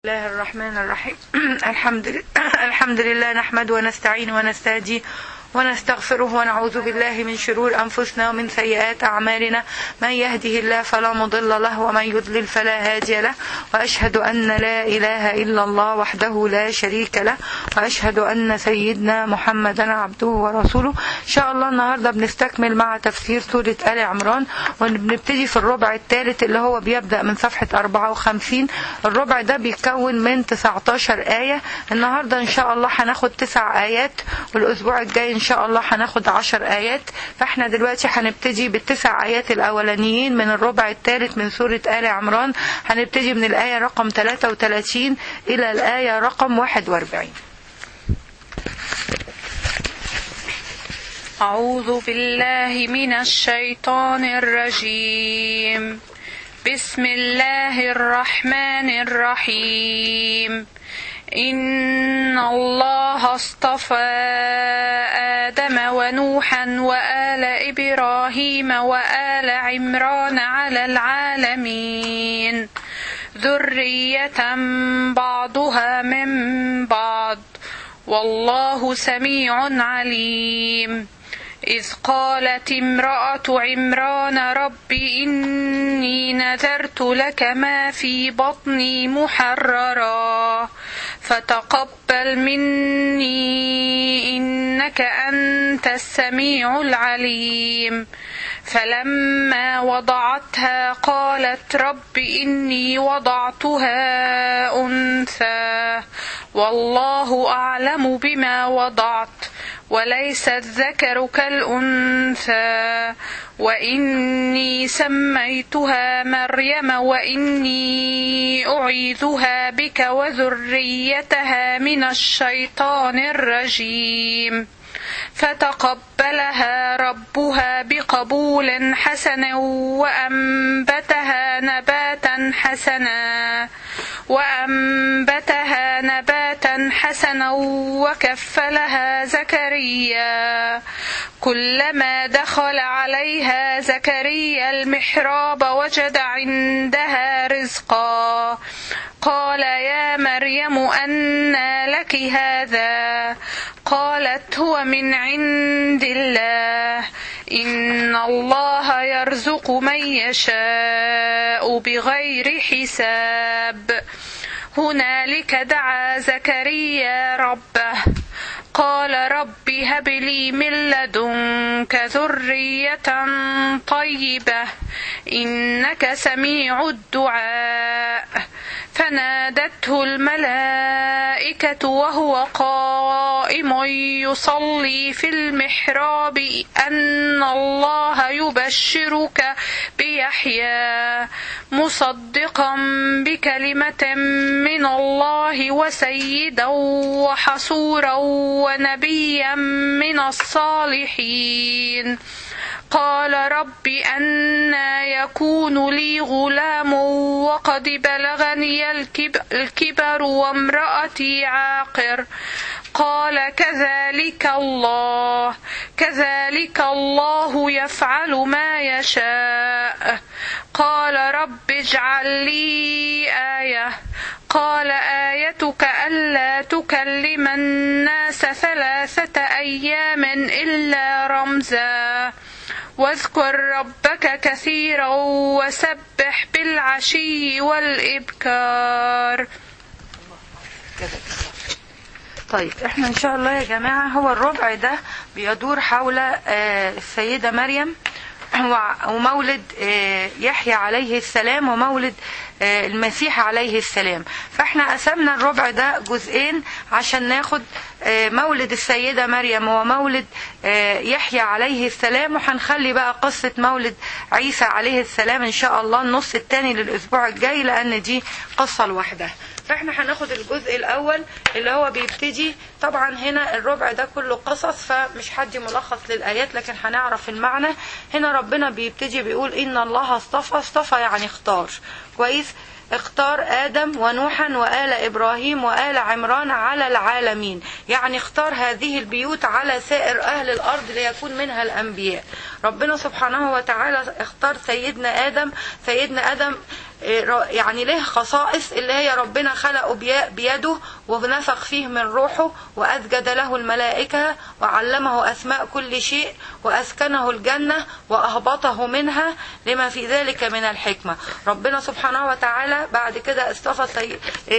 الله الرحمن الرحيم الحمد لله الحمد لله نحمد ونستعين ونستهدي ونستغفره ونعوذ بالله من شرور أنفسنا ومن سيئات أعمالنا من يهده الله فلا مضل له ومن يضلل فلا هادي له وأشهد أن لا إله إلا الله وحده لا شريك له وأشهد أن سيدنا محمدا عبده ورسوله إن شاء الله النهاردة بنستكمل مع تفسير سورة آل عمران وبنبتدي في الربع الثالث اللي هو بيبدأ من صفحة 54 الربع ده بيتكون من 19 آية النهاردة إن شاء الله هناخد تسع آيات والأسبوع الجاي إن شاء الله هناخد عشر آيات فإحنا دلوقتي هنبتدي بالتسع آيات الأولانيين من الربع الثالث من سورة آل عمران هنبتدي من الآية رقم 33 إلى الآية رقم 41 أعوذ بالله من الشيطان الرجيم بسم الله الرحمن الرحيم إن الله اصطفى آدم ونوحا وآل إبراهيم وآل عمران على العالمين ذرية بعضها من بعض والله سميع عليم إذ قالت امرأة عمران رب إني نذرت لك ما في بطني محررا فتقبل مني إنك أنت السميع العليم فلما وضعتها قالت رب إني وضعتها أنثى والله أعلم بما وضعت وليس الذكر كالأنثى وإني سميتها مريم وإني أعيذها بك وذريتها من الشيطان الرجيم فتقبلها ربها بقبول حسن وأنبتها نباتا حسنا وأنبتها نباتا حسنا وكفلها زكريا كلما دخل عليها زكريا المحراب وجد عندها رزقا قال يا مريم أنى لك هذا قالت هو من عند الله إن الله يرزق من يشاء بغير حساب هنالك دعا زكريا ربه قال رب هب لي من لدنك ذرية طيبة إنك سميع الدعاء فنادته الملائكة وهو قائم يصلي في المحراب أن الله يبشرك بيحيى مصدقا بكلمة من الله وسيدا وحصورا ونبيا من الصالحين قال رب أنا يكون لي غلام وقد بلغني الكبر وامرأتي عاقر قال كذلك الله كذلك الله يفعل ما يشاء قال رب اجعل لي آية قال آيتك ألا تكلم الناس ثلاثة أيام إلا رمزا واذكر ربك كثيرا وسبح بالعشي والإبكار طيب احنا ان شاء الله يا جماعة هو الربع ده بيدور حول السيدة مريم ومولد يحيى عليه السلام ومولد المسيح عليه السلام فاحنا قسمنا الربع ده جزئين عشان ناخد مولد السيدة مريم ومولد يحيى عليه السلام وهنخلي بقى قصة مولد عيسى عليه السلام ان شاء الله النص التاني للاسبوع الجاي لان دي قصة لوحدها فاحنا هناخد الجزء الاول اللي هو بيبتدي طبعا هنا الربع ده كله قصص فمش حد ملخص للايات لكن هنعرف المعنى هنا ربنا بيبتدي بيقول ان الله اصطفى اصطفى يعني اختار كويس اختار آدم ونوحا وآل إبراهيم وآل عمران على العالمين يعني اختار هذه البيوت على سائر أهل الأرض ليكون منها الأنبياء ربنا سبحانه وتعالى اختار سيدنا آدم سيدنا آدم يعني له خصائص اللي هي ربنا خلقه بيده ونفخ فيه من روحه وأسجد له الملائكة وعلمه أسماء كل شيء وأسكنه الجنة وأهبطه منها لما في ذلك من الحكمة ربنا سبحانه وتعالى بعد كده اصطفى سي...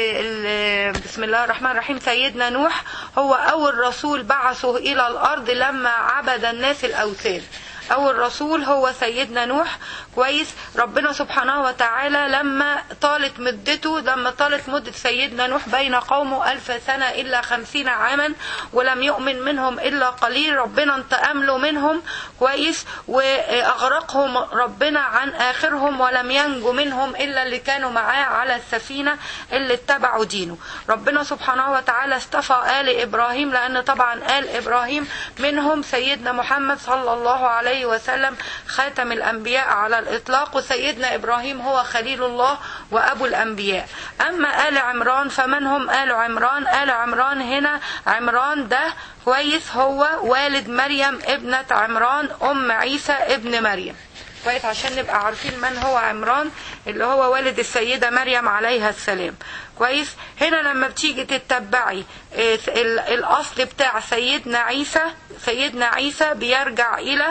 بسم الله الرحمن الرحيم سيدنا نوح هو أول رسول بعثه إلى الأرض لما عبد الناس الأوثان أول رسول هو سيدنا نوح كويس ربنا سبحانه وتعالى لما طالت مدته لما طالت مدة سيدنا نوح بين قومه ألف سنة إلا خمسين عاما ولم يؤمن منهم إلا قليل ربنا انتقم له منهم كويس وأغرقهم ربنا عن آخرهم ولم ينجو منهم إلا اللي كانوا معاه على السفينة اللي اتبعوا دينه ربنا سبحانه وتعالى اصطفى آل إبراهيم لأن طبعا آل إبراهيم منهم سيدنا محمد صلى الله عليه وسلم خاتم الأنبياء على الإطلاق وسيدنا إبراهيم هو خليل الله وأبو الأنبياء أما آل عمران فمن هم آل عمران آل عمران هنا عمران ده كويس هو والد مريم ابنة عمران أم عيسى ابن مريم كويس عشان نبقى عارفين من هو عمران اللي هو والد السيدة مريم عليها السلام كويس هنا لما بتيجي تتبعي الأصل بتاع سيدنا عيسى سيدنا عيسى بيرجع إلى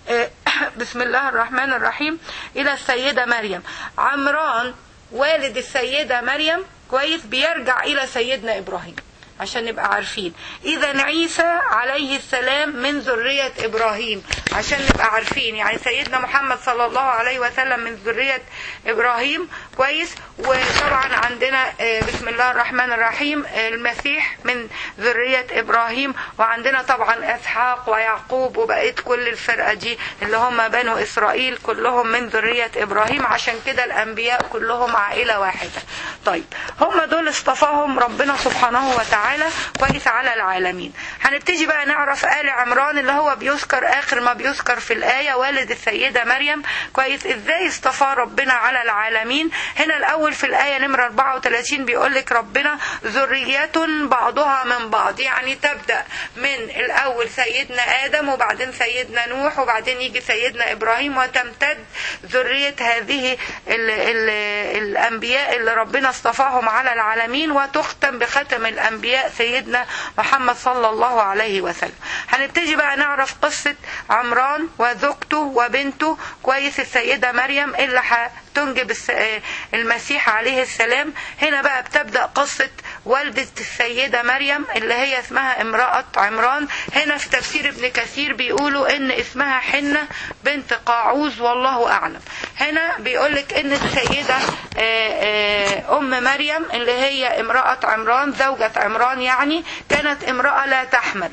بسم الله الرحمن الرحيم إلى السيدة مريم عمران والد السيدة مريم كويس بيرجع إلى سيدنا إبراهيم عشان نبقى عارفين اذا عيسى عليه السلام من ذرية ابراهيم عشان نبقى عارفين يعني سيدنا محمد صلى الله عليه وسلم من ذرية ابراهيم كويس وطبعا عندنا بسم الله الرحمن الرحيم المسيح من ذرية ابراهيم وعندنا طبعا اسحاق ويعقوب وبقيت كل الفرقة دي اللي هم بنو اسرائيل كلهم من ذرية ابراهيم عشان كده الانبياء كلهم عائلة واحدة طيب هم دول اصطفاهم ربنا سبحانه وتعالى تعالى كويس على العالمين هنبتدي بقى نعرف آل عمران اللي هو بيذكر آخر ما بيذكر في الآية والد السيدة مريم كويس إزاي اصطفى ربنا على العالمين هنا الأول في الآية نمرة 34 بيقول لك ربنا ذرية بعضها من بعض يعني تبدأ من الأول سيدنا آدم وبعدين سيدنا نوح وبعدين يجي سيدنا إبراهيم وتمتد ذرية هذه ال ال الأنبياء اللي ربنا اصطفاهم على العالمين وتختم بختم الأنبياء سيدنا محمد صلى الله عليه وسلم هنبتدي بقى نعرف قصة عمران وزوجته وبنته كويس السيدة مريم اللي هتنجب المسيح عليه السلام هنا بقى بتبدأ قصة والدة السيدة مريم اللي هي اسمها امرأة عمران هنا في تفسير ابن كثير بيقولوا ان اسمها حنة بنت قاعوز والله اعلم هنا بيقولك ان السيدة ام مريم اللي هي امرأة عمران زوجة عمران يعني كانت امرأة لا تحمل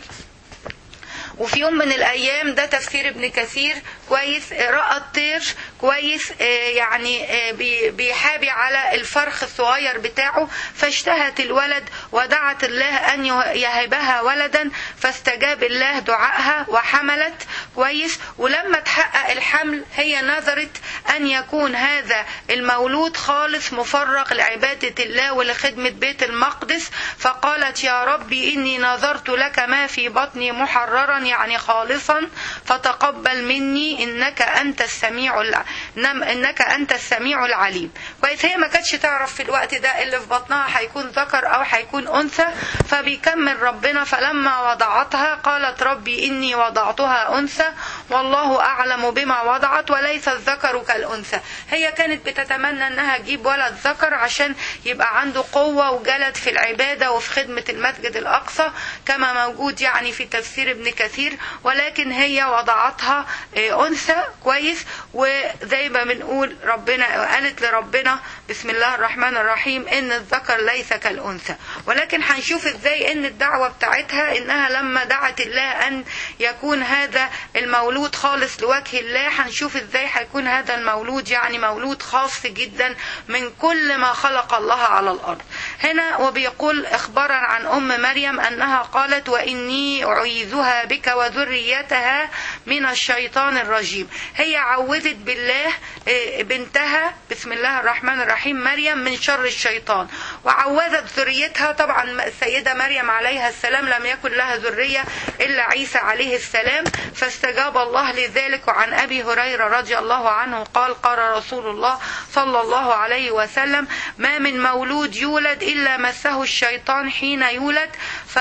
وفي يوم من الايام ده تفسير ابن كثير كويس راى الطير كويس يعني بيحابي على الفرخ الصغير بتاعه فاشتهت الولد ودعت الله ان يهبها ولدا فاستجاب الله دعائها وحملت كويس ولما تحقق الحمل هي نظرت ان يكون هذا المولود خالص مفرغ لعباده الله ولخدمه بيت المقدس فقالت يا ربي اني نظرت لك ما في بطني محررا يعني خالصا فتقبل مني انك انت السميع الع... انك انت السميع العليم كويس هي ما كانتش تعرف في الوقت ده اللي في بطنها هيكون ذكر او هيكون انثى فبيكمل ربنا فلما وضعتها قالت ربي اني وضعتها انثى والله اعلم بما وضعت وليس الذكر كالانثى هي كانت بتتمنى انها تجيب ولد ذكر عشان يبقى عنده قوه وجلد في العباده وفي خدمه المسجد الاقصى كما موجود يعني في تفسير ابن كثير ولكن هي وضعتها انثى كويس وزي ما بنقول ربنا قالت لربنا بسم الله الرحمن الرحيم ان الذكر ليس كالانثى ولكن هنشوف ازاي ان الدعوه بتاعتها انها لما دعت الله ان يكون هذا المولود خالص لوجه الله هنشوف ازاي هيكون هذا المولود يعني مولود خاص جدا من كل ما خلق الله على الارض هنا وبيقول اخبارا عن ام مريم انها قالت واني اعيذها بك وذريتها من الشيطان الرجيم هي عوذت بالله بنتها بسم الله الرحمن الرحيم مريم من شر الشيطان وعوذت ذريتها طبعا السيدة مريم عليها السلام لم يكن لها ذرية إلا عيسى عليه السلام فاستجاب الله لذلك وعن أبي هريرة رضي الله عنه قال قال رسول الله صلى الله عليه وسلم ما من مولود يولد إلا مسه الشيطان حين يولد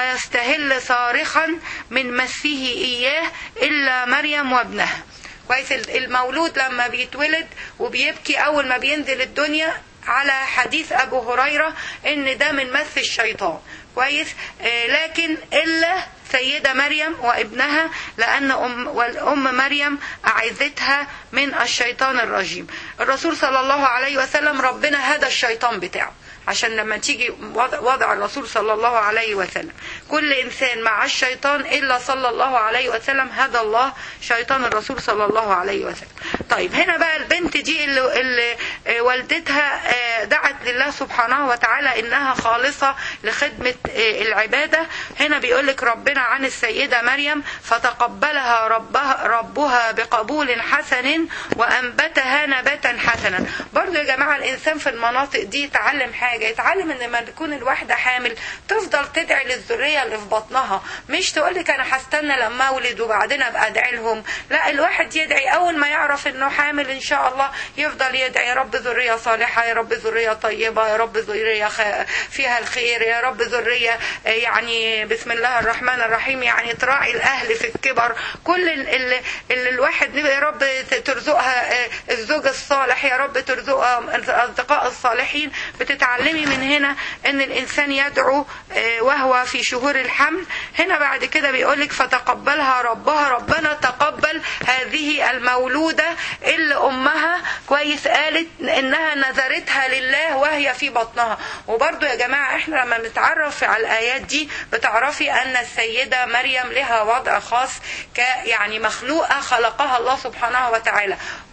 فيستهل صارخا من مسه إياه إلا مريم وابنها كويس المولود لما بيتولد وبيبكي أول ما بينزل الدنيا على حديث أبو هريرة إن ده من مس الشيطان كويس آه لكن إلا سيدة مريم وابنها لأن أم والأم مريم أعزتها من الشيطان الرجيم الرسول صلى الله عليه وسلم ربنا هدى الشيطان بتاعه عشان لما تيجي وضع الرسول صلى الله عليه وسلم كل إنسان مع الشيطان إلا صلى الله عليه وسلم هدى الله شيطان الرسول صلى الله عليه وسلم طيب هنا بقى البنت دي اللي, اللي والدتها دعت لله سبحانه وتعالى إنها خالصة لخدمة العبادة هنا بيقولك ربنا عن السيدة مريم فتقبلها ربها, ربها بقبول حسن وأنبتها نباتا حسنا برضو يا جماعة الإنسان في المناطق دي يتعلم حاجة يتعلم ان لما تكون الواحدة حامل تفضل تدعي للذرية اللي في بطنها مش تقولك انا هستنى لما اولد وبعدين ابقى ادعي لهم لا الواحد يدعي اول ما يعرف انه حامل ان شاء الله يفضل يدعي يا رب ذرية صالحة يا رب ذرية طيبة يا رب ذرية فيها الخير يا رب ذرية يعني بسم الله الرحمن الرحيم يعني تراعي الاهل في الكبر كل اللي, اللي الواحد يا رب ترزقها الزوج الصالح يا رب ترزقها الاصدقاء الصالحين بتتعلمي من هنا ان الانسان يدعو وهو في شهور الحمل هنا بعد كده بيقولك فتقبلها ربها ربنا تقبل هذه المولودة اللي امها كويس قالت انها نذرتها لله وهي في بطنها وبرضو يا جماعة احنا لما بنتعرف على الايات دي بتعرفي ان السيدة مريم لها وضع خاص ك يعني مخلوقة خلقها الله سبحانه وتعالى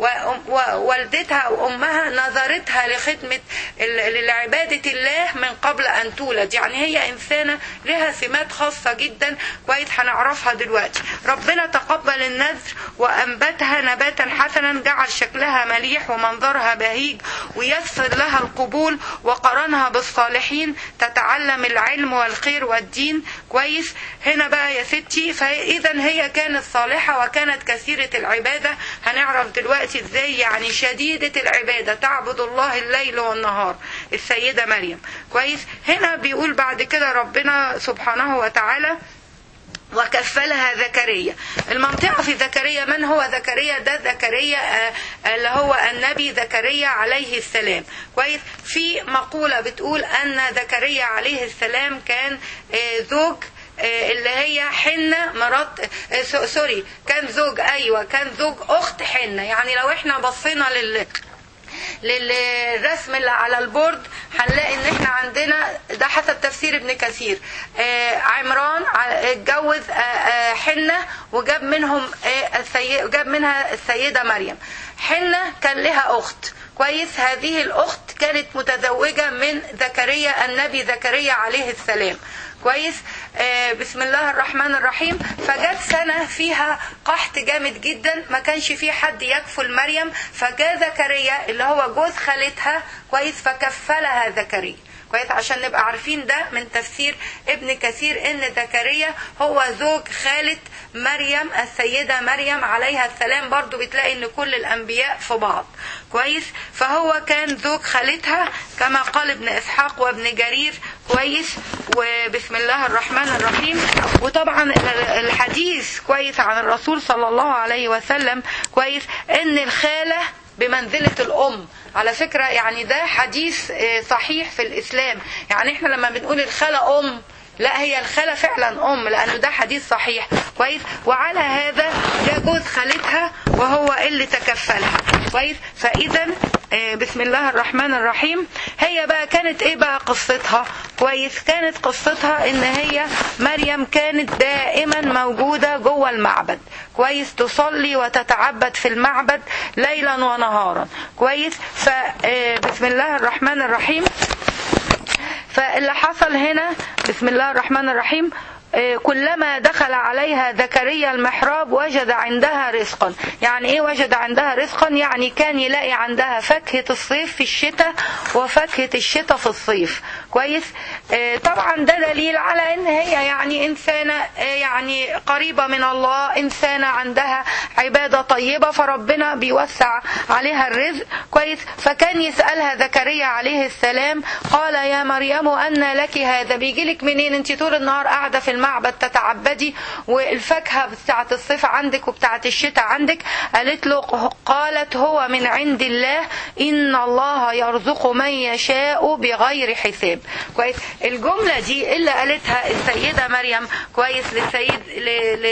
ووالدتها وامها نذرتها لخدمة لعبادة الله من قبل أن تولد يعني هي إنسانة لها سمات خاصة جدا كويس هنعرفها دلوقتي ربنا تقبل النذر وأنبتها نباتا حسنا جعل شكلها مليح ومنظرها بهيج ويسر لها القبول وقرنها بالصالحين تتعلم العلم والخير والدين كويس هنا بقى يا ستي فإذا هي كانت صالحة وكانت كثيرة العبادة هنعرف دلوقتي ازاي يعني شديدة العبادة تعبد الله الليل والنهار السيدة مريم كويس هنا بيقول بعد كده ربنا سبحانه وتعالى وكفلها زكريا المنطقة في زكريا من هو زكريا ده زكريا اللي هو النبي زكريا عليه السلام كويس في مقولة بتقول أن زكريا عليه السلام كان زوج اللي هي حنة مرات سوري كان زوج ايوه كان زوج اخت حنة يعني لو احنا بصينا لل للرسم اللي على البورد هنلاقي ان احنا عندنا ده حسب تفسير ابن كثير آه عمران اتجوز آه آه حنة وجاب منهم السيد جاب منها السيدة مريم حنة كان لها اخت كويس هذه الاخت كانت متزوجة من زكريا النبي زكريا عليه السلام كويس آه بسم الله الرحمن الرحيم فجت سنة فيها قحط جامد جدا ما كانش في حد يكفل مريم فجاء زكريا اللي هو جوز خالتها كويس فكفلها زكريا كويس عشان نبقى عارفين ده من تفسير ابن كثير ان زكريا هو زوج خالة مريم السيدة مريم عليها السلام برضو بتلاقي ان كل الانبياء في بعض كويس فهو كان زوج خالتها كما قال ابن اسحاق وابن جرير كويس وبسم الله الرحمن الرحيم وطبعا الحديث كويس عن الرسول صلى الله عليه وسلم كويس ان الخالة بمنزلة الأم على فكرة يعني ده حديث صحيح في الإسلام يعني احنا لما بنقول الخالة أم لا هي الخالة فعلا أم لأنه ده حديث صحيح كويس وعلى هذا ده جوز خالتها وهو اللي تكفلها كويس فإذا بسم الله الرحمن الرحيم هي بقى كانت ايه بقى قصتها كويس كانت قصتها ان هي مريم كانت دائما موجودة جوه المعبد كويس تصلي وتتعبد في المعبد ليلا ونهارا كويس فبسم الله الرحمن الرحيم فاللي حصل هنا بسم الله الرحمن الرحيم آه، كلما دخل عليها زكريا المحراب وجد عندها رزقا يعني ايه وجد عندها رزقا يعني كان يلاقي عندها فاكهة الصيف في الشتاء وفاكهة الشتاء في الصيف كويس آه، طبعا ده دليل على ان هي يعني انسانة آه، يعني قريبة من الله انسانة عندها عبادة طيبة فربنا بيوسع عليها الرزق كويس فكان يسألها زكريا عليه السلام قال يا مريم أن لك هذا بيجيلك منين انت طول النهار قاعدة في المعبد تتعبدي والفاكهة بتاعة الصيف عندك وبتاعة الشتاء عندك قالت له قالت هو من عند الله إن الله يرزق من يشاء بغير حساب كويس الجملة دي اللي قالتها السيدة مريم كويس للسيد ل... ل...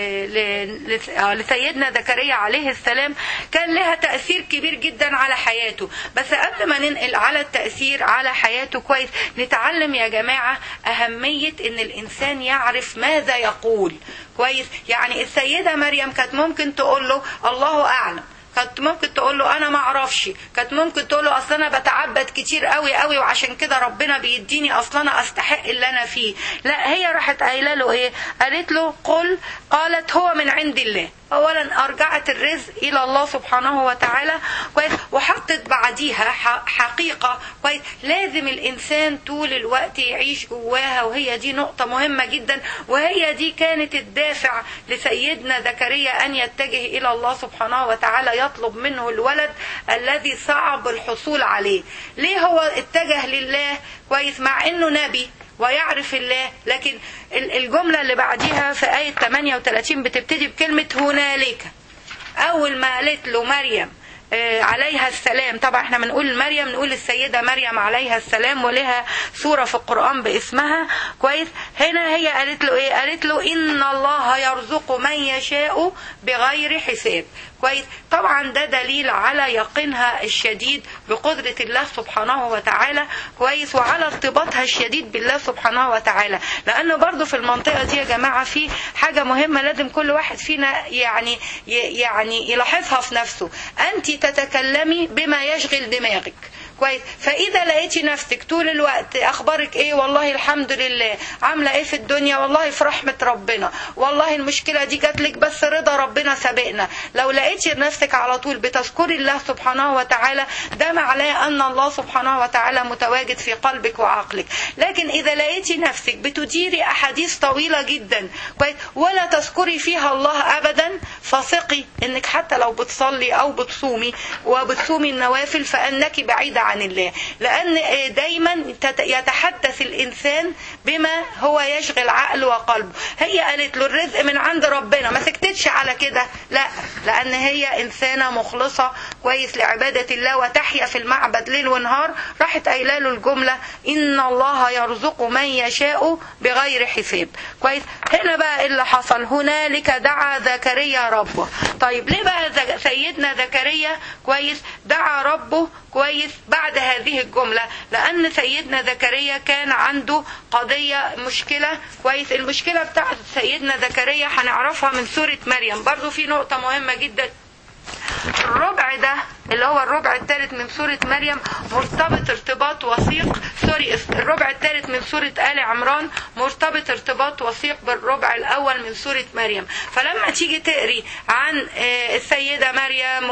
ل... ل... آه، لسيدنا زكريا عليه السلام كان لها تأثير كبير جدا على حياته بس قبل ما ننقل على التأثير على حياته كويس نتعلم يا جماعة أهمية إن الإنسان يعرف ماذا يقول كويس يعني السيدة مريم كانت ممكن تقول له الله أعلم كانت ممكن تقول له انا ما اعرفش كانت ممكن تقول له اصل انا بتعبد كتير قوي قوي وعشان كده ربنا بيديني اصل انا استحق اللي انا فيه لا هي راحت قايله له ايه قالت له قل قالت هو من عند الله اولا ارجعت الرزق الى الله سبحانه وتعالى كويس وحطت بعديها ح- حقيقه كويس لازم الانسان طول الوقت يعيش جواها وهي دي نقطه مهمه جدا وهي دي كانت الدافع لسيدنا زكريا ان يتجه الى الله سبحانه وتعالى يطلب منه الولد الذي صعب الحصول عليه ليه هو اتجه لله كويس مع انه نبي ويعرف الله لكن ال- الجملة اللي بعديها في آية 38 بتبتدي بكلمة هنالك أول ما قالت له مريم آه، عليها السلام طبعا احنا بنقول مريم نقول السيدة مريم عليها السلام ولها سورة في القرآن باسمها كويس هنا هي قالت له ايه قالت له ان الله يرزق من يشاء بغير حساب كويس طبعا ده دليل على يقينها الشديد بقدرة الله سبحانه وتعالى كويس وعلى ارتباطها الشديد بالله سبحانه وتعالى لانه برضو في المنطقة دي يا جماعة في حاجة مهمة لازم كل واحد فينا يعني يعني يلاحظها في نفسه انت تتكلمي بما يشغل دماغك كويس فاذا لقيتي نفسك طول الوقت اخبارك ايه والله الحمد لله عامله ايه في الدنيا والله في رحمه ربنا والله المشكله دي جات لك بس رضا ربنا سابقنا لو لقيتي نفسك على طول بتذكري الله سبحانه وتعالى ده معناه ان الله سبحانه وتعالى متواجد في قلبك وعقلك لكن اذا لقيتي نفسك بتديري احاديث طويله جدا كويس ولا تذكري فيها الله ابدا فثقي انك حتى لو بتصلي او بتصومي وبتصومي النوافل فانك بعيده عن الله لان دايما تت- يتحدث الانسان بما هو يشغل عقله وقلبه هي قالت له الرزق من عند ربنا ما سكتتش على كده لا لان هي انسانه مخلصه كويس لعباده الله وتحيا في المعبد ليل ونهار راحت قايله له الجمله ان الله يرزق من يشاء بغير حساب كويس هنا بقى إيه اللي حصل هنالك دعا زكريا ربه طيب ليه بقى زك- سيدنا زكريا كويس دعا ربه كويس بعد هذه الجملة لأن سيدنا زكريا كان عنده قضية مشكلة كويس المشكلة بتاعت سيدنا زكريا هنعرفها من سورة مريم برضو في نقطة مهمة جدا الربع ده اللي هو الربع الثالث من سورة مريم مرتبط ارتباط وثيق سوري الربع الثالث من سورة آل عمران مرتبط ارتباط وثيق بالربع الأول من سورة مريم فلما تيجي تقري عن آه، السيدة مريم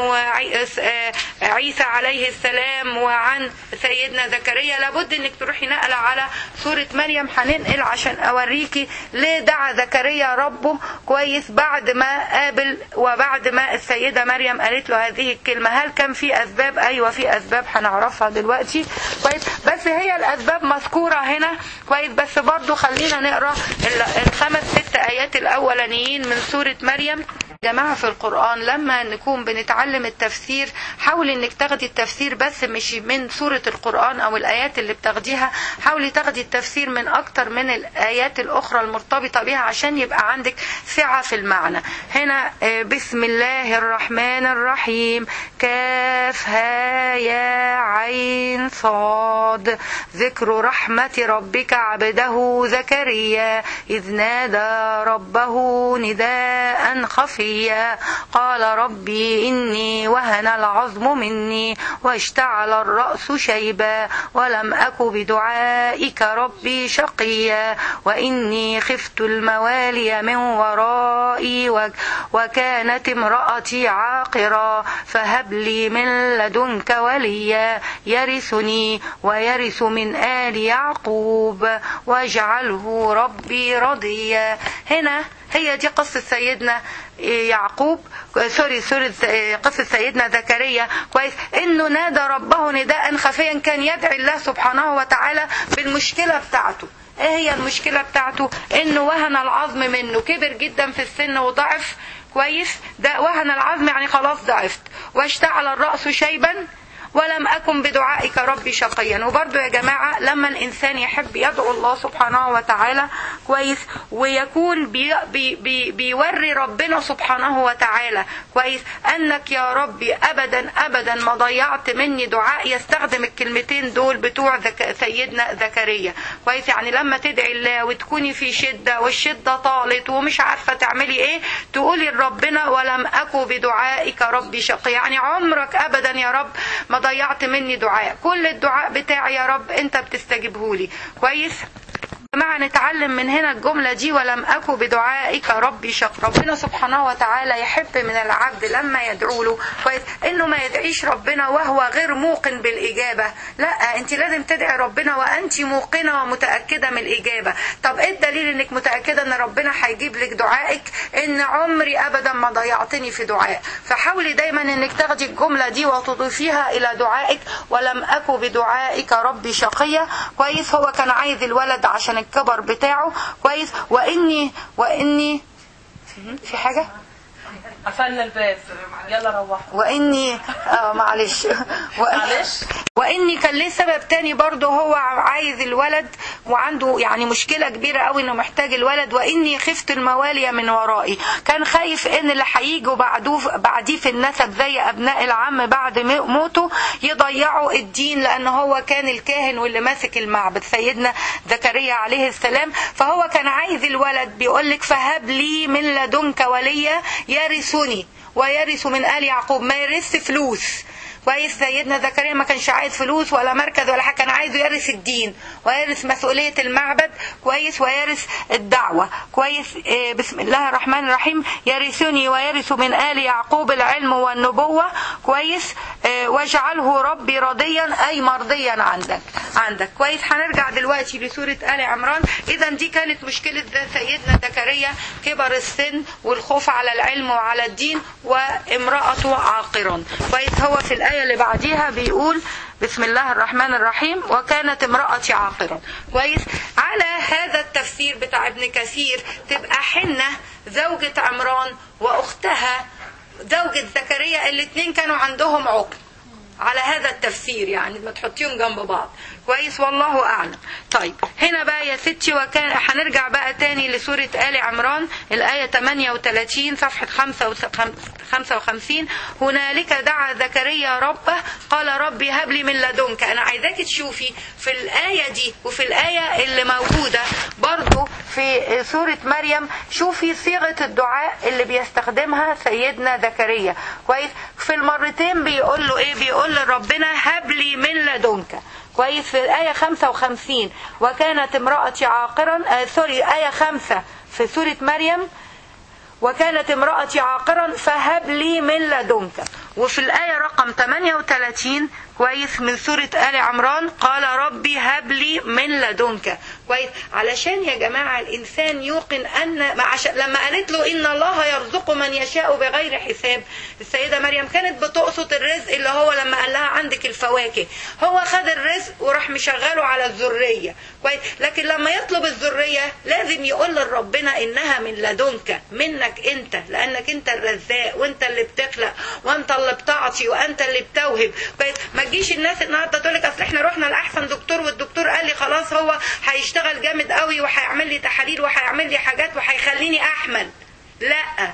وعيسى عليه السلام وعن سيدنا زكريا لابد انك تروحي نقلة على سورة مريم هننقل عشان اوريكي ليه دعا زكريا ربه كويس بعد ما قابل وبعد ما السيدة مريم قالت له هذه الكلمة هل كان في اسباب ايوه في اسباب هنعرفها دلوقتي كويس بس هي الاسباب مذكورة هنا كويس بس برضو خلينا نقرا ال- الخمس ست ايات الاولانيين من سورة مريم جماعة في القرآن لما نكون بنتعلم التفسير حاولي انك تاخدي التفسير بس مش من سورة القرآن او الايات اللي بتاخديها حاولي تاخدي التفسير من اكتر من الايات الاخرى المرتبطة بها عشان يبقى عندك سعة في المعنى هنا آه، بسم الله الرحمن الرحيم كان كاف ها يا عين صاد ذكر رحمة ربك عبده زكريا إذ نادى ربه نداء خفيا قال ربي إني وهن العظم مني واشتعل الرأس شيبا ولم أك بدعائك ربي شقيا وإني خفت الموالي من ورائي وكانت امرأتي عاقرا فهب لي من لدنك وليا يرثني ويرث من آل يعقوب واجعله ربي رضيا هنا هي دي قصة سيدنا يعقوب سوري سوري قصة سيدنا زكريا كويس انه نادى ربه نداء خفيا كان يدعي الله سبحانه وتعالى بالمشكلة بتاعته ايه هي المشكلة بتاعته انه وهن العظم منه كبر جدا في السن وضعف كويس ده وهن العظم يعني خلاص ضعفت واشتعل الرأس شيبا ولم أكن بدعائك ربي شقيا وبرضو يا جماعة لما الإنسان يحب يدعو الله سبحانه وتعالى كويس ويكون بي بي بي بيوري ربنا سبحانه وتعالى كويس أنك يا ربي أبدا أبدا ما ضيعت مني دعاء يستخدم الكلمتين دول بتوع ذك سيدنا زكريا كويس يعني لما تدعي الله وتكوني في شدة والشدة طالت ومش عارفة تعملي ايه تقولي لربنا ولم أكن بدعائك ربي شقيا يعني عمرك أبدا يا رب ما ضيعت مني دعاء كل الدعاء بتاعي يا رب انت بتستجيبهولي كويس جماعة نتعلم من هنا الجملة دي ولم أكن بدعائك ربي شق ربنا سبحانه وتعالى يحب من العبد لما يدعو له كويس انه ما يدعيش ربنا وهو غير موقن بالإجابة لا انت لازم تدعي ربنا وانت موقنة ومتأكدة من الإجابة طب ايه الدليل انك متأكدة ان ربنا هيجيب لك دعائك ان عمري ابدا ما ضيعتني في دعاء فحاولي دايما انك تاخدي الجملة دي وتضيفيها الى دعائك ولم أكن بدعائك ربي شقية كويس هو كان عايز الولد عشان الكبر بتاعه كويس واني واني في حاجه قفلنا الباب يلا روحوا واني اه معلش معلش واني كان ليه سبب تاني برضه هو عايز الولد وعنده يعني مشكله كبيره قوي انه محتاج الولد واني خفت الموالي من ورائي كان خايف ان اللي هيجوا بعدوه بعديه في النسب زي ابناء العم بعد موته يضيعوا الدين لان هو كان الكاهن واللي ماسك المعبد سيدنا زكريا عليه السلام فهو كان عايز الولد بيقول لك فهب لي من لدنك وليا يرثني ويرث من آل يعقوب ما يرث فلوس كويس سيدنا زكريا ما كانش عايز فلوس ولا مركز ولا حاجه كان عايزه يرث الدين ويرث مسؤوليه المعبد كويس ويرث الدعوه كويس إيه بسم الله الرحمن الرحيم يرثني ويرث من ال يعقوب العلم والنبوه كويس إيه واجعله ربي رضيا اي مرضيا عندك عندك كويس هنرجع دلوقتي لسوره ال عمران اذا دي كانت مشكله سيدنا زكريا كبر السن والخوف على العلم وعلى الدين وامراته عاقرا كويس هو في الآية اللي بعديها بيقول بسم الله الرحمن الرحيم وكانت امرأتي عاقرا كويس على هذا التفسير بتاع ابن كثير تبقى حنة زوجة عمران وأختها زوجة زكريا الاثنين كانوا عندهم عقم على هذا التفسير يعني ما تحطيهم جنب بعض كويس والله اعلم طيب هنا بقى يا ستي وكان هنرجع بقى تاني لسوره ال عمران الايه 38 صفحه 55 هنالك دعا زكريا ربه قال ربي هب لي من لدنك انا عايزاك تشوفي في الايه دي وفي الايه اللي موجوده برضو في سوره مريم شوفي صيغه الدعاء اللي بيستخدمها سيدنا زكريا كويس في المرتين بيقول له ايه بيقول لربنا هب لي من لدنك كويس في الآية 55 وكانت امرأتي عاقرا آه سوري آية 5 في سورة مريم وكانت امرأتي عاقرا فهب لي من لدنك وفي الآية رقم 38 كويس من سورة آل عمران قال ربي هب لي من لدنك كويس علشان يا جماعة الإنسان يوقن أن عشان لما قالت له إن الله يرزق من يشاء بغير حساب السيدة مريم كانت بتقصد الرزق اللي هو لما قال لها عندك الفواكه هو خد الرزق وراح مشغله على الذرية كويس لكن لما يطلب الذرية لازم يقول لربنا إنها من لدنك منك أنت لأنك أنت الرزاق وأنت اللي بتخلق وأنت اللي بتعطي وأنت اللي بتوهب كويس ما تجيش الناس النهارده تقول لك اصل احنا رحنا لاحسن دكتور والدكتور قال لي خلاص هو هيشتغل جامد قوي وهيعمل لي تحاليل وهيعمل لي حاجات وهيخليني احمل لا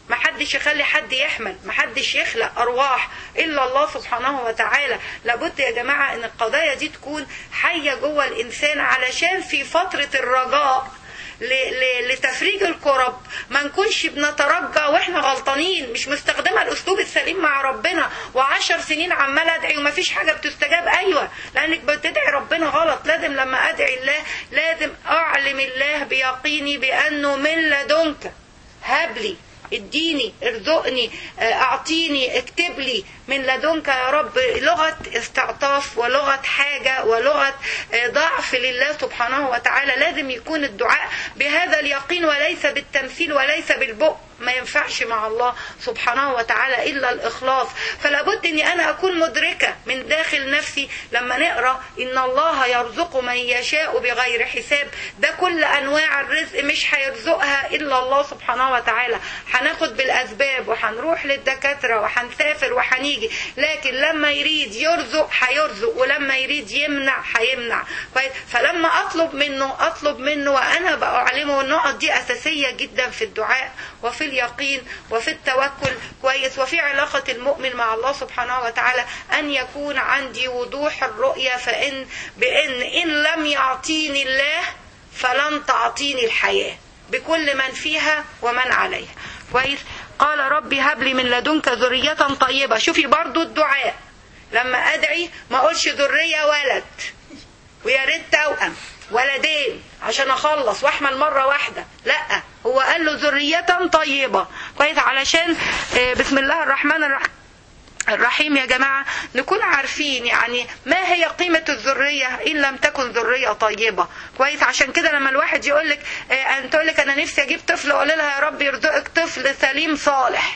محدش يخلي حد يحمل محدش يخلق ارواح الا الله سبحانه وتعالى لابد يا جماعه ان القضايا دي تكون حيه جوه الانسان علشان في فتره الرجاء ل- ل- لتفريج الكرب ما نكونش بنترجى واحنا غلطانين مش مستخدمه الاسلوب السليم مع ربنا وعشر سنين عمال ادعي وما فيش حاجه بتستجاب ايوه لانك بتدعي ربنا غلط لازم لما ادعي الله لازم اعلم الله بيقيني بانه من لدنك هب لي اديني ارزقني آه، اعطيني اكتب لي من لدنك يا رب لغة استعطاف ولغة حاجة ولغة آه، ضعف لله سبحانه وتعالى لازم يكون الدعاء بهذا اليقين وليس بالتمثيل وليس بالبؤ ما ينفعش مع الله سبحانه وتعالى إلا الإخلاص فلا بد أني أنا أكون مدركة من داخل نفسي لما نقرأ إن الله يرزق من يشاء بغير حساب ده كل أنواع الرزق مش هيرزقها إلا الله سبحانه وتعالى هناخد بالأسباب وهنروح للدكاترة وهنسافر وهنيجي لكن لما يريد يرزق هيرزق ولما يريد يمنع هيمنع كويس؟ فلما أطلب منه أطلب منه وأنا بأعلمه النقط دي أساسية جدا في الدعاء وفي اليقين وفي التوكل كويس وفي علاقة المؤمن مع الله سبحانه وتعالى أن يكون عندي وضوح الرؤية فإن بإن إن لم يعطيني الله فلن تعطيني الحياة بكل من فيها ومن عليها كويس قال ربي هب لي من لدنك ذرية طيبة شوفي برضو الدعاء لما أدعي ما أقولش ذرية ولد ويا ريت توأم ولدين عشان اخلص واحمل مره واحده لا هو قال له ذريه طيبه كويس علشان آه، بسم الله الرحمن الرحيم الرحيم يا جماعة نكون عارفين يعني ما هي قيمة الذرية إن لم تكن ذرية طيبة كويس عشان كده لما الواحد يقول لك أن تقول لك أنا نفسي أجيب طفل أقول لها يا رب يرزقك طفل سليم صالح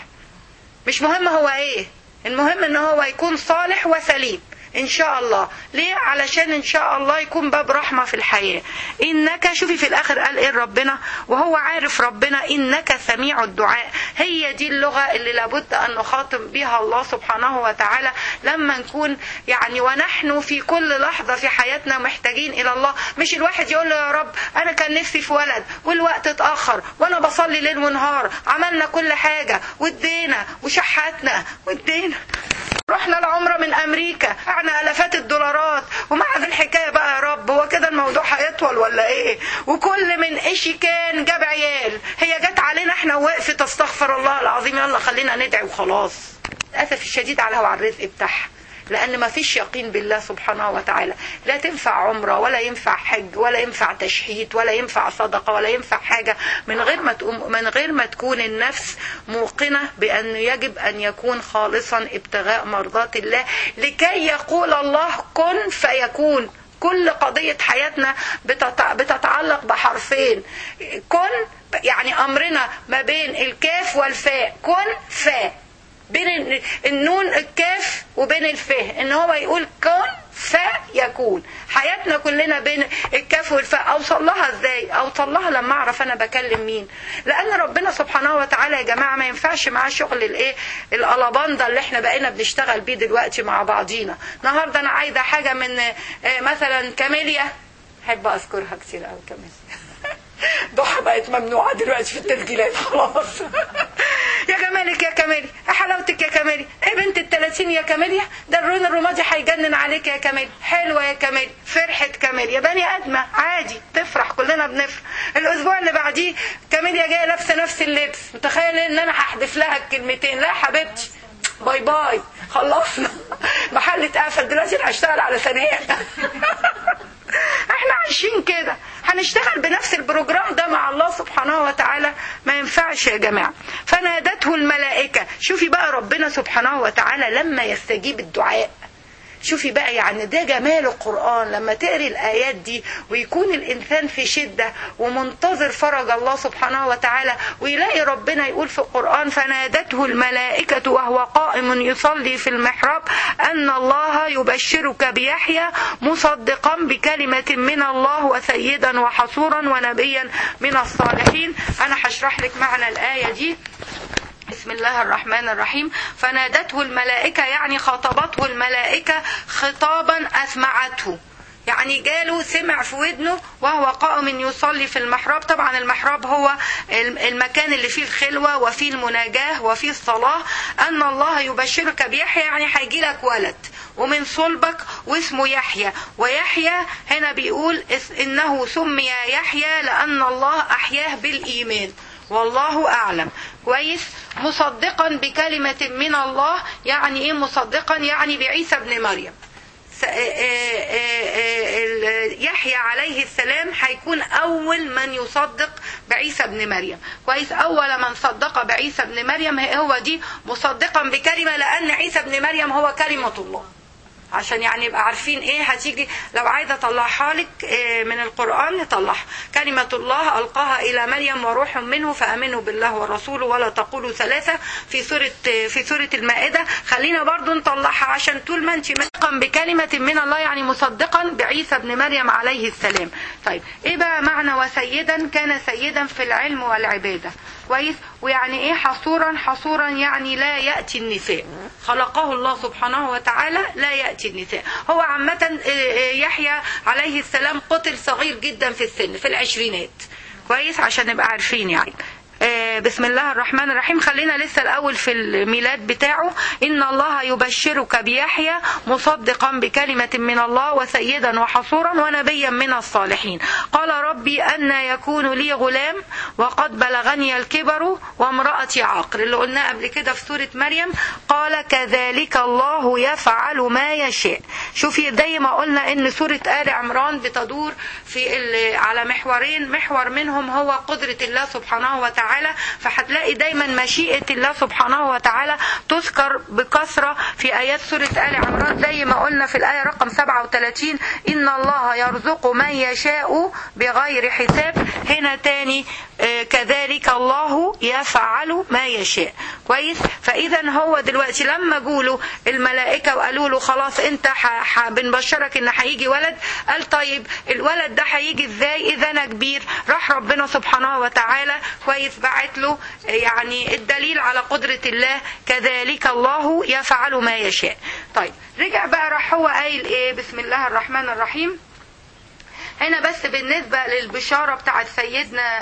مش مهم هو إيه المهم إن هو يكون صالح وسليم ان شاء الله ليه علشان ان شاء الله يكون باب رحمه في الحياه انك شوفي في الاخر قال ايه ربنا وهو عارف ربنا انك سميع الدعاء هي دي اللغه اللي لابد ان نخاطب بها الله سبحانه وتعالى لما نكون يعني ونحن في كل لحظه في حياتنا محتاجين الى الله مش الواحد يقول له يا رب انا كان نفسي في ولد والوقت اتاخر وانا بصلي ليل ونهار عملنا كل حاجه وادينا وشحتنا وادينا رحنا العمرة من أمريكا دفعنا آلافات الدولارات ومع ذي الحكاية بقى يا رب هو كده الموضوع هيطول ولا إيه وكل من إشي كان جاب عيال هي جت علينا إحنا ووقفت استغفر الله العظيم يلا خلينا ندعي وخلاص للأسف الشديد على وعلى الرزق بتاعها لأن ما فيش يقين بالله سبحانه وتعالى لا تنفع عمرة ولا ينفع حج ولا ينفع تشحيت ولا ينفع صدقة ولا ينفع حاجة من غير ما تقوم من غير ما تكون النفس موقنة بأنه يجب أن يكون خالصا ابتغاء مرضات الله لكي يقول الله كن فيكون كل قضية حياتنا بتتعلق بحرفين كن يعني أمرنا ما بين الكاف والفاء كن فاء بين النون الكاف وبين الفه ان هو يقول كن فيكون حياتنا كلنا بين الكاف والفاء اوصل لها ازاي اوصل لها لما اعرف انا بكلم مين لان ربنا سبحانه وتعالى يا جماعه ما ينفعش معاه شغل الايه الالاباندا اللي احنا بقينا بنشتغل بيه دلوقتي مع بعضينا النهارده انا عايزه حاجه من مثلا كاميليا احب اذكرها كتير قوي كاميليا ضحى بقت ممنوعه دلوقتي في التسجيلات خلاص يا جمالك يا كمالي يا حلاوتك يا كمالي ايه بنت التلاتين يا كماليا ده اللون الرمادي هيجنن عليك يا كمالي حلوه يا كمالي فرحه كمالي يا بني ادمه عادي تفرح كلنا بنفرح الاسبوع اللي بعديه كماليا جايه لابسه نفس اللبس متخيل ان انا هحذف لها الكلمتين لا يا حبيبتي باي باي خلصنا محل اتقفل دلوقتي انا هشتغل على ثانيه احنا عايشين كده هنشتغل بنفس البروجرام ده مع الله سبحانه وتعالى ما ينفعش يا جماعة فنادته الملائكة شوفي بقى ربنا سبحانه وتعالى لما يستجيب الدعاء شوفي بقى يعني ده جمال القرآن لما تقري الآيات دي ويكون الإنسان في شدة ومنتظر فرج الله سبحانه وتعالى ويلاقي ربنا يقول في القرآن فنادته الملائكة وهو قائم يصلي في المحراب أن الله يبشرك بيحيى مصدقا بكلمة من الله وسيدا وحصورا ونبيا من الصالحين أنا هشرح لك معنى الآية دي بسم الله الرحمن الرحيم فنادته الملائكة يعني خاطبته الملائكة خطابا أسمعته يعني جاله سمع في ودنه وهو قائم يصلي في المحراب طبعا المحراب هو المكان اللي فيه الخلوة وفيه المناجاة وفيه الصلاة أن الله يبشرك بيحيى يعني هيجي لك ولد ومن صلبك واسمه يحيى ويحيى هنا بيقول إنه سمي يحيى لأن الله أحياه بالإيمان والله أعلم كويس مصدقا بكلمة من الله يعني إيه مصدقا يعني بعيسى ابن مريم يحيى عليه السلام هيكون أول من يصدق بعيسى ابن مريم كويس أول من صدق بعيسى ابن مريم هو دي مصدقا بكلمة لأن عيسى ابن مريم هو كلمة الله عشان يعني يبقى عارفين ايه هتيجي لو عايزه اطلعها لك إيه من القران نطلعها كلمه الله القاها الى مريم وروح منه فامنوا بالله ورسوله ولا تقولوا ثلاثه في سوره في سوره المائده خلينا برضو نطلعها عشان طول ما انت مصدقا بكلمه من الله يعني مصدقا بعيسى ابن مريم عليه السلام طيب ايه بقى معنى وسيدا كان سيدا في العلم والعباده كويس ويعني ايه حصورا حصورا يعني لا ياتي النساء خلقه الله سبحانه وتعالى لا ياتي النساء هو عامه يحيى عليه السلام قتل صغير جدا في السن في العشرينات كويس عشان نبقى عارفين يعني بسم الله الرحمن الرحيم خلينا لسه الأول في الميلاد بتاعه إن الله يبشرك بيحيى مصدقا بكلمة من الله وسيدا وحصورا ونبيا من الصالحين قال ربي أن يكون لي غلام وقد بلغني الكبر وامرأتي عاقر اللي قلناه قبل كده في سورة مريم قال كذلك الله يفعل ما يشاء شوفي دايما قلنا إن سورة آل عمران بتدور في على محورين محور منهم هو قدرة الله سبحانه وتعالى وتعالى فهتلاقي دايما مشيئة الله سبحانه وتعالى تذكر بكثرة في آيات سورة آل عمران زي ما قلنا في الآية رقم 37 إن الله يرزق من يشاء بغير حساب هنا تاني كذلك الله يفعل ما يشاء كويس فإذا هو دلوقتي لما جوله الملائكة وقالوا له خلاص أنت بنبشرك إن هيجي ولد قال طيب الولد ده هيجي إزاي إذا أنا كبير راح ربنا سبحانه وتعالى كويس بعت له يعني الدليل على قدرة الله كذلك الله يفعل ما يشاء طيب رجع بقى راح هو قايل ايه بسم الله الرحمن الرحيم هنا بس بالنسبة للبشارة بتاعت سيدنا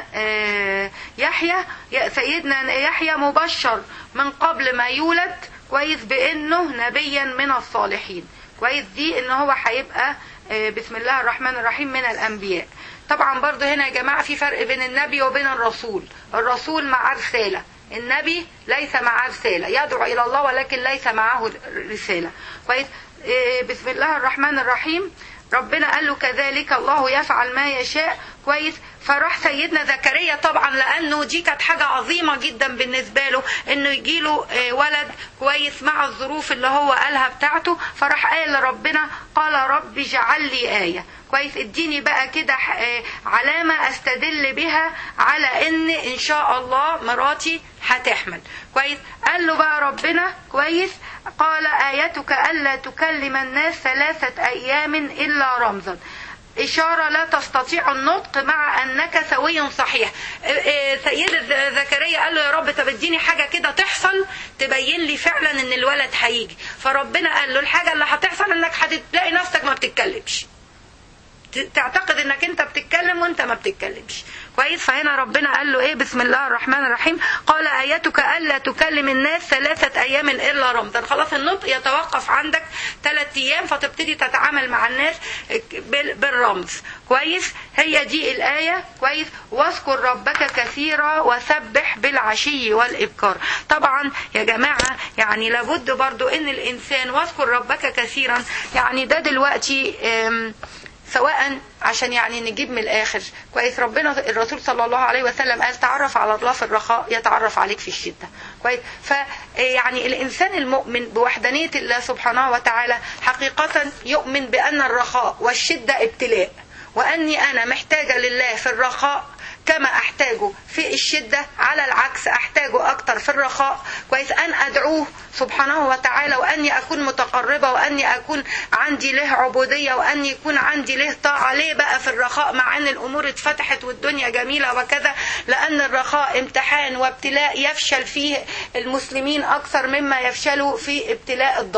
يحيى سيدنا يحيى مبشر من قبل ما يولد كويس بانه نبيا من الصالحين كويس دي ان هو هيبقى بسم الله الرحمن الرحيم من الانبياء طبعا برضو هنا يا جماعة في فرق بين النبي وبين الرسول الرسول معاه رسالة النبي ليس معاه رسالة يدعو إلى الله ولكن ليس معه رسالة كويس بسم الله الرحمن الرحيم ربنا قال له كذلك الله يفعل ما يشاء كويس فراح سيدنا زكريا طبعا لانه دي كانت حاجه عظيمه جدا بالنسبه له انه يجي له ولد كويس مع الظروف اللي هو قالها بتاعته فراح قال لربنا قال رب اجعل لي ايه كويس اديني بقى كده علامة استدل بها على ان ان شاء الله مراتي هتحمل كويس قال له بقى ربنا كويس قال آيتك ألا تكلم الناس ثلاثة أيام إلا رمزا إشارة لا تستطيع النطق مع أنك سوي صحيح سيد زكريا قال له يا رب طب اديني حاجة كده تحصل تبين لي فعلا ان الولد هيجي فربنا قال له الحاجة اللي هتحصل انك هتلاقي نفسك ما بتتكلمش تعتقد انك انت بتتكلم وانت ما بتتكلمش كويس فهنا ربنا قال له ايه بسم الله الرحمن الرحيم قال ايتك الا تكلم الناس ثلاثه ايام الا رمزا خلاص النطق يتوقف عندك ثلاث ايام فتبتدي تتعامل مع الناس بالرمز كويس هي دي الايه كويس واذكر ربك كثيرا وسبح بالعشي والابكار طبعا يا جماعه يعني لابد برضو ان الانسان واذكر ربك كثيرا يعني ده دلوقتي سواء عشان يعني نجيب من الاخر كويس ربنا الرسول صلى الله عليه وسلم قال تعرف على الله في الرخاء يتعرف عليك في الشده كويس فيعني الانسان المؤمن بوحدانيه الله سبحانه وتعالى حقيقه يؤمن بان الرخاء والشده ابتلاء واني انا محتاجه لله في الرخاء كما احتاجه في الشدة على العكس احتاجه اكتر في الرخاء كويس ان ادعوه سبحانه وتعالى واني اكون متقربة واني اكون عندي له عبودية واني يكون عندي له طاعة ليه بقى في الرخاء مع ان الامور اتفتحت والدنيا جميلة وكذا لان الرخاء امتحان وابتلاء يفشل فيه المسلمين اكثر مما يفشلوا في ابتلاء الضراء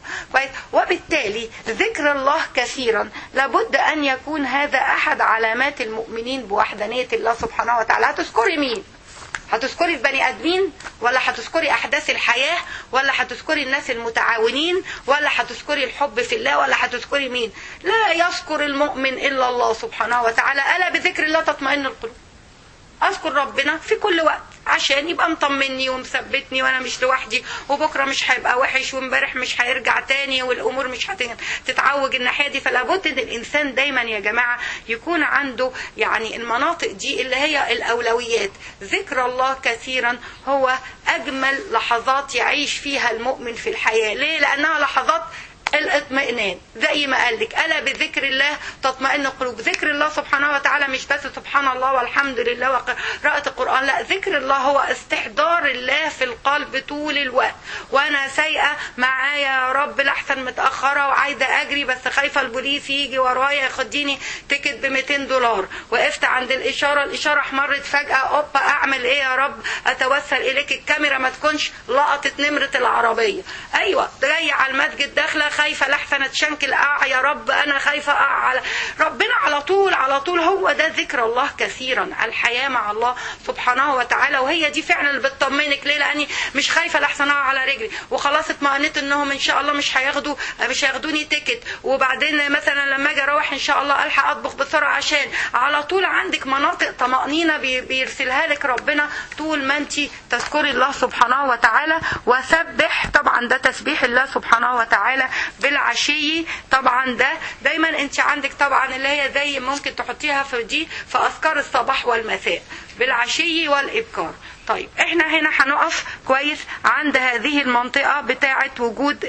كويس وبالتالي ذكر الله كثيرا لابد ان يكون هذا احد علامات المؤمنين بوحدانيه الله سبحانه وتعالى هتذكري مين هتذكري البني ادمين ولا هتذكري احداث الحياه ولا هتذكري الناس المتعاونين ولا هتذكري الحب في الله ولا هتذكري مين لا يذكر المؤمن الا الله سبحانه وتعالى الا بذكر الله تطمئن القلوب اذكر ربنا في كل وقت عشان يبقى مطمني ومثبتني وانا مش لوحدي وبكره مش هيبقى وحش وامبارح مش هيرجع تاني والامور مش هتتعوج الناحيه دي فلا بد ان الانسان دايما يا جماعه يكون عنده يعني المناطق دي اللي هي الاولويات ذكر الله كثيرا هو اجمل لحظات يعيش فيها المؤمن في الحياه ليه لانها لحظات الاطمئنان زي ما قال لك الا بذكر الله تطمئن القلوب ذكر الله سبحانه وتعالى مش بس سبحان الله والحمد لله وقراءة القرآن لا ذكر الله هو استحضار الله في القلب طول الوقت وانا سايقة معايا يا رب لحسن متأخرة وعايزة اجري بس خايفة البوليس يجي ورايا ياخديني تيكت ب 200 دولار وقفت عند الاشارة الاشارة احمرت فجأة اوبا اعمل ايه يا رب اتوسل اليك الكاميرا ما تكونش لقطت نمرة العربية ايوه جاية على المسجد داخلة خايفه لحسن اتشنكل اقع يا رب انا خايفه اقع على ربنا على طول على طول هو ده ذكر الله كثيرا الحياه مع الله سبحانه وتعالى وهي دي فعلا اللي بتطمنك ليه لاني مش خايفه لحسن اقع على رجلي وخلاص اطمئنت انهم ان شاء الله مش هياخدوا مش هياخدوني تيكت وبعدين مثلا لما اجي اروح ان شاء الله الحق اطبخ بسرعه عشان على طول عندك مناطق طمانينه بيرسلها لك ربنا طول ما انت تذكري الله سبحانه وتعالى وسبح طبعا ده تسبيح الله سبحانه وتعالى بالعشي طبعا ده دايما انت عندك طبعا اللي هي زي ممكن تحطيها في دي في اذكار الصباح والمساء بالعشي والابكار طيب احنا هنا هنقف كويس عند هذه المنطقة بتاعة وجود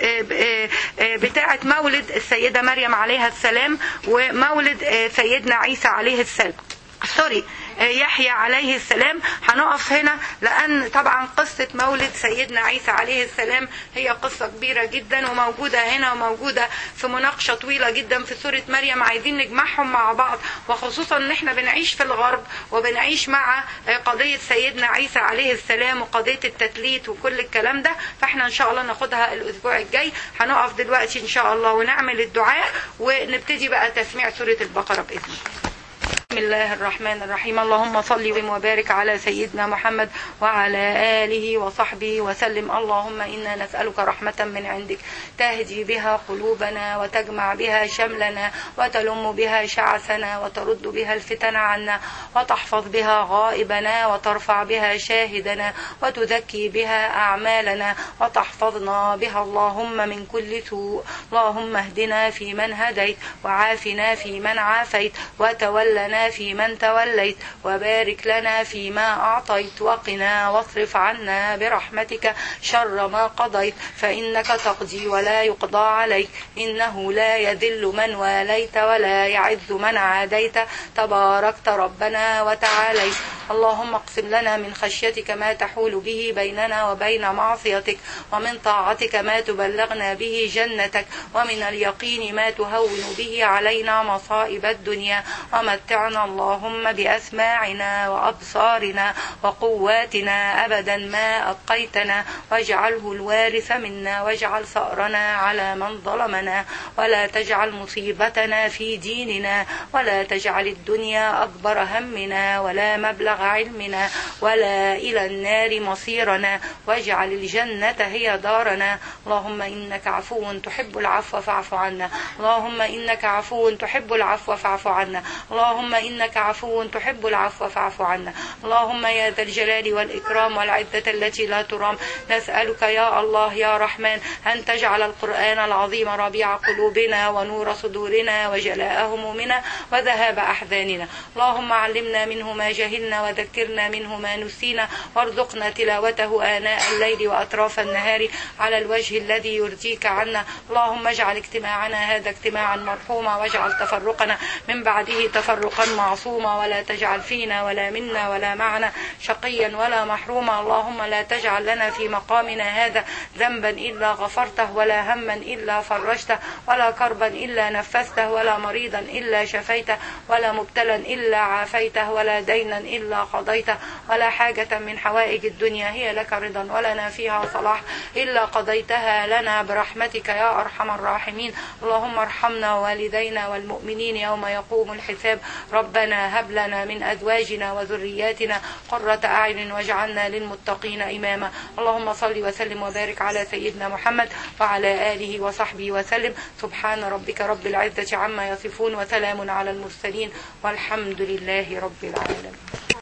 بتاعة مولد السيدة مريم عليها السلام ومولد سيدنا عيسى عليه السلام سوري يحيى عليه السلام هنقف هنا لان طبعا قصة مولد سيدنا عيسى عليه السلام هي قصة كبيرة جدا وموجودة هنا وموجودة في مناقشة طويلة جدا في سورة مريم عايزين نجمعهم مع بعض وخصوصا ان احنا بنعيش في الغرب وبنعيش مع قضية سيدنا عيسى عليه السلام وقضية التثليث وكل الكلام ده فاحنا ان شاء الله ناخدها الاسبوع الجاي هنقف دلوقتي ان شاء الله ونعمل الدعاء ونبتدي بقى تسميع سورة البقرة باذن الله بسم الله الرحمن الرحيم اللهم صل وبارك على سيدنا محمد وعلى آله وصحبه وسلم اللهم إنا نسألك رحمة من عندك تهدي بها قلوبنا وتجمع بها شملنا وتلم بها شعثنا وترد بها الفتن عنا وتحفظ بها غائبنا وترفع بها شاهدنا وتزكي بها أعمالنا وتحفظنا بها اللهم من كل سوء اللهم اهدنا في من هديت وعافنا في من عافيت وتولنا في من توليت وبارك لنا فيما أعطيت وقنا واصرف عنا برحمتك شر ما قضيت فإنك تقضي ولا يقضى عليك إنه لا يذل من واليت ولا يعز من عاديت تباركت ربنا وتعاليت اللهم اقسم لنا من خشيتك ما تحول به بيننا وبين معصيتك ومن طاعتك ما تبلغنا به جنتك ومن اليقين ما تهون به علينا مصائب الدنيا ومتعنا اللهم بأسماعنا وأبصارنا وقواتنا أبدا ما أبقيتنا واجعله الوارث منا واجعل ثأرنا على من ظلمنا ولا تجعل مصيبتنا في ديننا ولا تجعل الدنيا أكبر همنا ولا مبلغ علمنا ولا إلى النار مصيرنا واجعل الجنة هي دارنا اللهم إنك عفو تحب العفو فاعف عنا اللهم إنك عفو تحب العفو فاعف عنا اللهم إنك عفو تحب العفو فاعف عنا اللهم يا ذا الجلال والإكرام والعزة التي لا ترام نسألك يا الله يا رحمن أن تجعل القرآن العظيم ربيع قلوبنا ونور صدورنا وجلاء همومنا وذهاب أحزاننا اللهم علمنا منه ما جهلنا وذكرنا منه ما نسينا وارزقنا تلاوته آناء الليل وأطراف النهار على الوجه الذي يرضيك عنا اللهم اجعل اجتماعنا هذا اجتماعا مرحوما واجعل تفرقنا من بعده تفرقا معصوما ولا تجعل فينا ولا منا ولا معنا شقيا ولا محروما اللهم لا تجعل لنا في مقامنا هذا ذنبا إلا غفرته ولا هما إلا فرجته ولا كربا إلا نفسته ولا مريضا إلا شفيته ولا مبتلا إلا عافيته ولا دينا إلا إلا قضيته ولا حاجة من حوائج الدنيا هي لك رضا ولنا فيها صلاح إلا قضيتها لنا برحمتك يا أرحم الراحمين اللهم ارحمنا والدينا والمؤمنين يوم يقوم الحساب ربنا هب لنا من أزواجنا وذرياتنا قرة أعين واجعلنا للمتقين إماما اللهم صل وسلم وبارك على سيدنا محمد وعلى آله وصحبه وسلم سبحان ربك رب العزة عما يصفون وسلام على المرسلين والحمد لله رب العالمين